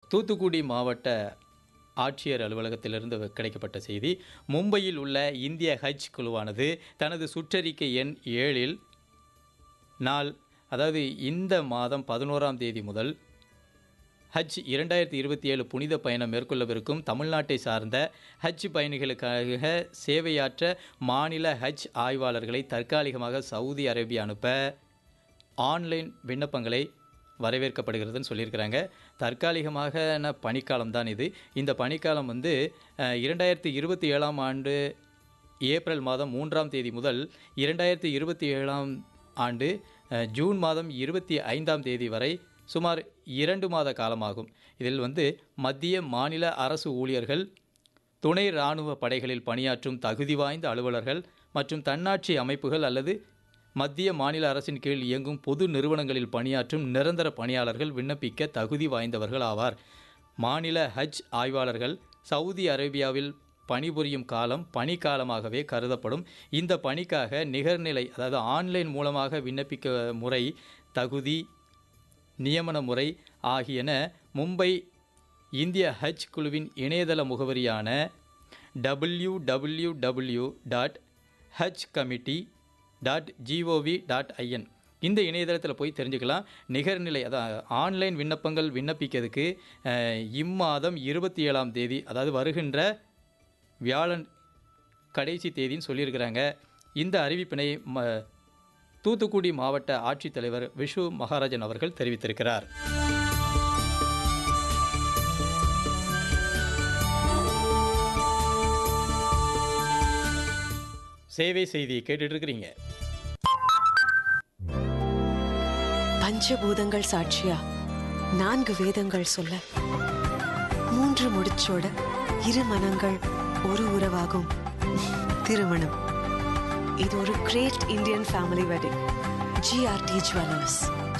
தூத்துக்குடி மாவட்ட ஆட்சியர் அலுவலகத்திலிருந்து கிடைக்கப்பட்ட செய்தி மும்பையில் உள்ள இந்திய ஹஜ் குழுவானது தனது சுற்றறிக்கை எண் ஏழில் நாள் அதாவது இந்த மாதம் பதினோராம் தேதி முதல் ஹஜ் இரண்டாயிரத்தி இருபத்தி ஏழு புனித பயணம் மேற்கொள்ளவிருக்கும் தமிழ்நாட்டை சார்ந்த ஹஜ் பயணிகளுக்காக சேவையாற்ற மாநில ஹஜ் ஆய்வாளர்களை தற்காலிகமாக சவுதி அரேபியா அனுப்ப ஆன்லைன் விண்ணப்பங்களை வரவேற்கப்படுகிறதுன்னு சொல்லியிருக்கிறாங்க தற்காலிகமான பணிக்காலம் தான் இது இந்த பணிக்காலம் வந்து அஹ், இரண்டாயிரத்தி இருபத்தி ஏழாம் ஆண்டு ஏப்ரல் மாதம் மூன்றாம் தேதி முதல் இரண்டாயிரத்தி இருபத்தி ஏழாம் ஆண்டு அஹ், ஜூன் மாதம் இருபத்தி ஐந்தாம் தேதி வரை சுமார் இரண்டு மாத காலமாகும் இதில் வந்து மத்திய மாநில அரசு ஊழியர்கள் துணை இராணுவ படைகளில் பணியாற்றும் தகுதி வாய்ந்த அலுவலர்கள் மற்றும் தன்னாட்சி அமைப்புகள் அல்லது மத்திய மாநில அரசின் கீழ் இயங்கும் பொது நிறுவனங்களில் பணியாற்றும் நிரந்தர பணியாளர்கள் விண்ணப்பிக்க தகுதி வாய்ந்தவர்கள் ஆவார் மாநில ஹஜ் ஆய்வாளர்கள் சவுதி அரேபியாவில் பணிபுரியும் காலம் பணிக்காலமாகவே கருதப்படும் இந்த பணிக்காக நிகர்நிலை அதாவது ஆன்லைன் மூலமாக விண்ணப்பிக்க முறை தகுதி நியமன முறை ஆகியன மும்பை இந்திய ஹஜ் குழுவின் இணையதள முகவரியான W W W dot haj committee dot gov dot in இந்த இணையதளத்தில் போய் தெரிஞ்சுக்கலாம் நிகர்நிலை அதான் ஆன்லைன் விண்ணப்பங்கள் விண்ணப்பிக்கிறதுக்கு அஹ், இம்மாதம் இருபத்தி ஏழாம் தேதி அதாவது வருகின்ற வியாழன் கடைசி தேதின்னு சொல்லியிருக்கிறாங்க இந்த அறிவிப்பினை ம தூத்துக்குடி மாவட்ட ஆட்சித்தலைவர் விஷு மகாராஜன் அவர்கள் தெரிவித்திருக்கிறார் சேவை செய்தி கேட்டுட்டு இருக்கிறீங்க பஞ்சபூதங்கள் சாட்சியா நான்கு வேதங்கள் சொல்ல மூன்று முடிச்சோட இரு மனங்கள் ஒரு உறவாகும் திருமணம் இது ஒரு great Indian family wedding GRT jewellers